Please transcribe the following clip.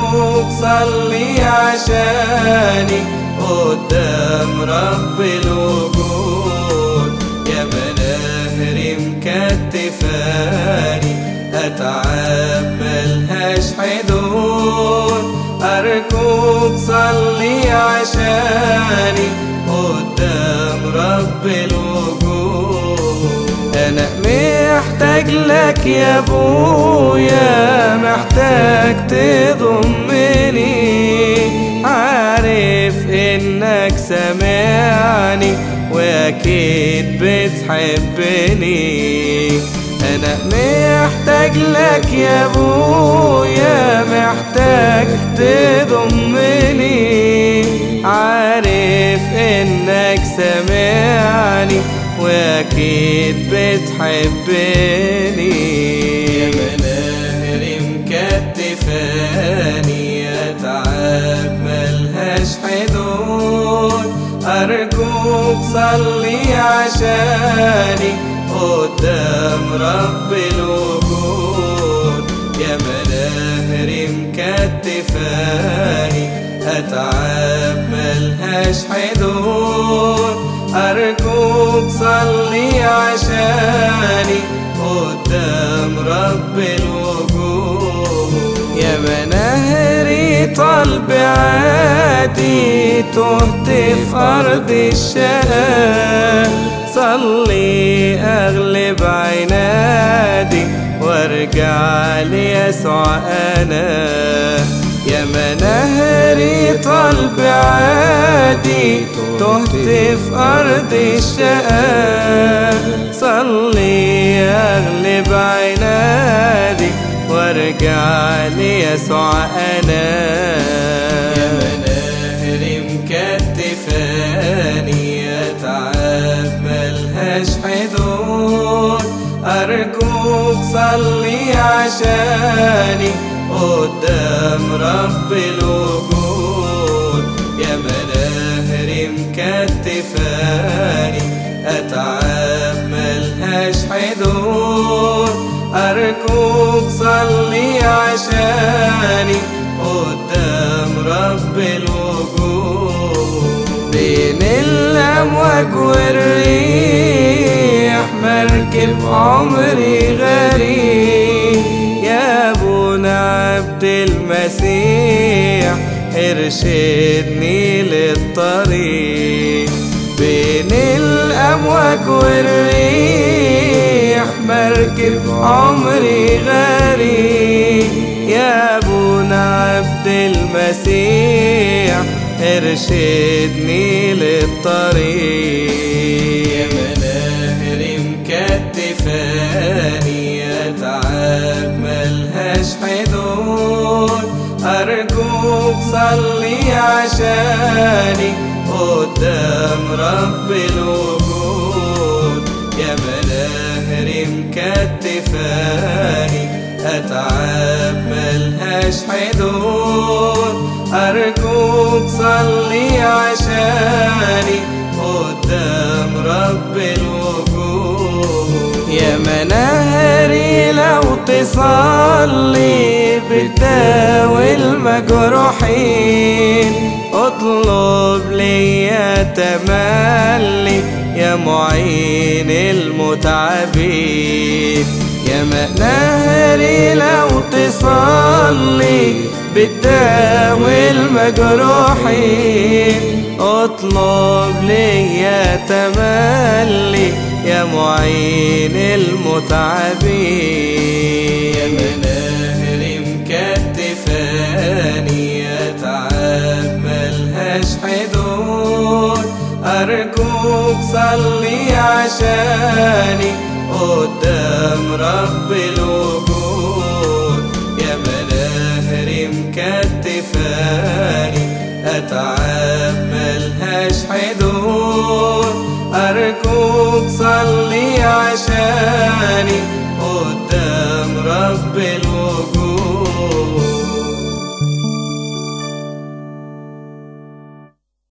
أرجوك صلي عشاني قدام رب الوجود يا مناهر مكتفاني أتعب ملهاش حدود أرجوك صلي عشاني قدام رب الوجود أنا محتاج لك يا أبويا محتاج تضمني عارف إنك سامعني وأكيد بتحبني أنا محتاج لك يا أبويا محتاج تضمني عارف إنك سامعني وأكيد بتحبني يا مناهر مكتفاني أتعب ملهاش حدود أرجوك صلي عشاني قدام رب الوجود يا مناهر مكتفاني أتعب ملهاش حدود أرجوك صلي عشاني قدام رب الوجود يا مناهري طلب عادي تهت في أرض الشقاء صلي أغلب عنادي وارجع ليسوع أنا يا مناهري طلب عادي تهت في أرض الشقاء صلي أغلب عنادي وارجع ليسوع أنا يا مناهر مكتفاني أتعب ملهاش حدود أرجوك صلي عشاني قدام رب الوجود يا مناهر مكتفاني أتعب ملهاش حدود أرجوك صلي عشاني قدام رب الوجود بين الأمواج والريح مركب عمري غريب يا أبونا عبد المسيح ارشدني للطريق بين الأمواج والريح مركب عمري غريب يا أبونا عبد المسيح ارشدني للطريق يا مناهر مكتفاني أتعب ملهاش حدود أرجوك صلي عشاني قدام رب الوجود يا مناهر مكتفاني أتعب ملهاش حدود أرجوك صلي عشاني قدام رب الوجود يا مناهري لو تصلي بتداوي المجروحين اطلب لي تملي يا معين المتعبين يا مناهري لو تصلي بتداوي المجروحين اطلب لي تملي يا معين المتعبين يا مناهر مكتفاني أتعب ملهاش حدود أرجوك صلي عشاني قدام رب الوجود يا مناهر مكتفاني أتعب ملهاش حدود أرجوك صلي عشاني قدام رب الوجود